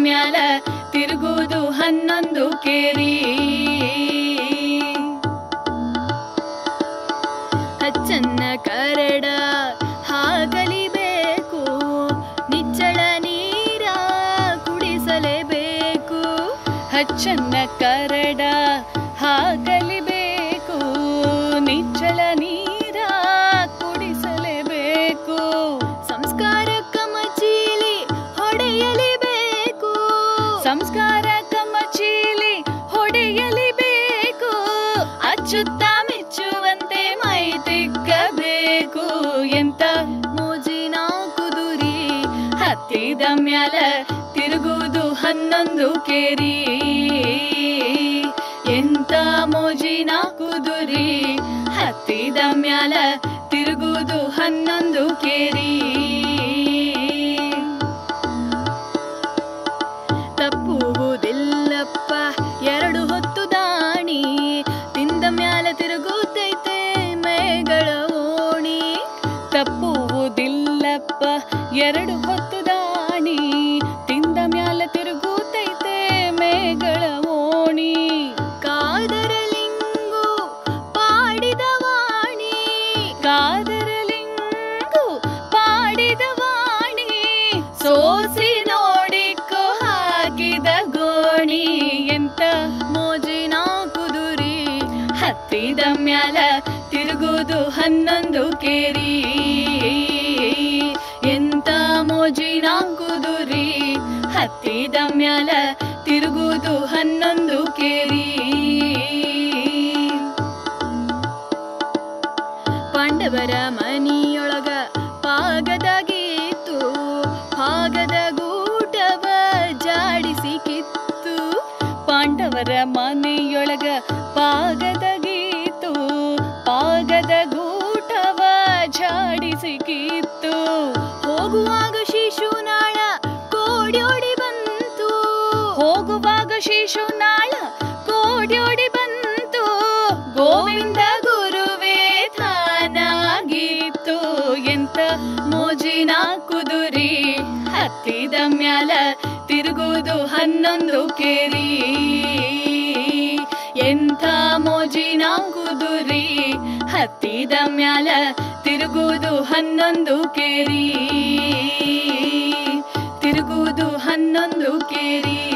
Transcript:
ಮ್ಯಾಲ ತಿರುಗುವುದು ಹನ್ನೊಂದು ಕೇರಿ ಹಚ್ಚನ್ನ ಕರಡ ಹಾಗಲಿಬೇಕು ನಿಚ್ಚಳ ನೀರ ಕುಡಿಸಲೇಬೇಕು ಹಚ್ಚನ್ನ ಕರಡ ಹಾಕಲಿಬೇಕು ನಿಚ್ಚಳ ನೀರ ಕುಡಿಸಲೇಬೇಕು ಸಂಸ್ಕಾರ ಕಮಚೀಲಿ ಹೊಡೆಯಲೇಬೇಕು ಸಂಸ್ಕಾರ ಕಮಚೀಲಿ ಹೊಡೆಯಲೇಬೇಕು ಅಚ್ಚುತ್ತ ಮೆಚ್ಚುವಂತೆ ಮೈ ತಿಕ್ಕಬೇಕು ಎಂತ ಮೋಜಿನ ಕುದುರಿ ಹತ್ತಿದ ಮ್ಯಾಲ ತಿರುಗುವುದು ಹನ್ನೊಂದು ಕೇರಿ ಎಂತ ಮೋಜಿನ ಕುದುರಿ ಹತ್ತಿದ ಮ್ಯಾಲ ತಿರುಗುವುದು ಹನ್ನೊಂದು ಕೇರಿ ತಪ್ಪುವುದಿಲ್ಲಪ್ಪ ಎರಡು ಹೊತ್ತು ದಾಣಿ ತಿಂದ ಮ್ಯಾಲ ತಿರುಗುತ್ತೈತೆ ಮೇಗಳ ಓಣಿ ತಪ್ಪುವುದಿಲ್ಲಪ್ಪ ಎರಡು ಹೊತ್ತು ದಾಣಿ ತಿಂದ ಮ್ಯಾಲ ತಿರುಗುತ್ತೈತೆ ಮೇಗಳ ಓಣಿ ಕಾದರಲಿಂಗು ಪಾಡಿದ ವಾಣಿ ಕಾದರಲಿಂಗು ಪಾಡಿದ ವಾಣಿ ಸೋಸಿ ನೋಡಿಕೊ ಹಾಕಿದ ಗೋಣಿ ಎಂತ ಮೋಜಿನ ಕುದುರಿ ಹತ್ತಿದ ಮ್ಯಾಲ ತಿರುಗುವುದು ಹನ್ನೊಂದು ಕೇರಿ ಎಂತ ಮೋಜಿನ ಕುದುರಿ ಹತ್ತಿದ ಮ್ಯಾಲ ತಿರುಗುವುದು ಹನ್ನೊಂದು ಕೇರಿ ಪಾಂಡವರ ಮನಿಯೊಳಗ ಪಾಗದಾಗಿತ್ತು ಭಾಗದ ಗೂಟವ ಜಾಡಿಸಿ ಕಿತ್ತು ಪಾಂಡವರ ಮನೆಯೊಳಗ ಪಾಗದಗೀತು ಪಾಗದ ಗೂಟವ ಜಾಡಿಸಿ ಕಿತ್ತು ಹೋಗುವಾಗ ಶಿಶುನಾಳ ಕೋಡ್ಯೋಡಿ ಬಂತು ಹೋಗುವಾಗ ಶಿಶುನಾಳ ಕೋಡ್ಯೋಡಿ ಬಂತು ಗೋವಿಂದ ಗುರುವೇ ತಾನಾಗಿತ್ತು ಎಂತ ಮೋಜಿನ ಕುದುರಿ ಹತ್ತಿದ ಮ್ಯಾಲ ತಿರುಗುವುದು ಹನ್ನೊಂದು ಕೇರಿ ಎಂಥ ಮೋಜಿನ ಕುದುರಿ ಹತ್ತಿದ ಮ್ಯಾಲ ತಿರುಗುವುದು ಹನ್ನೊಂದು ಕೇರಿ ತಿರುಗುವುದು ಹನ್ನೊಂದು ಕೇರಿ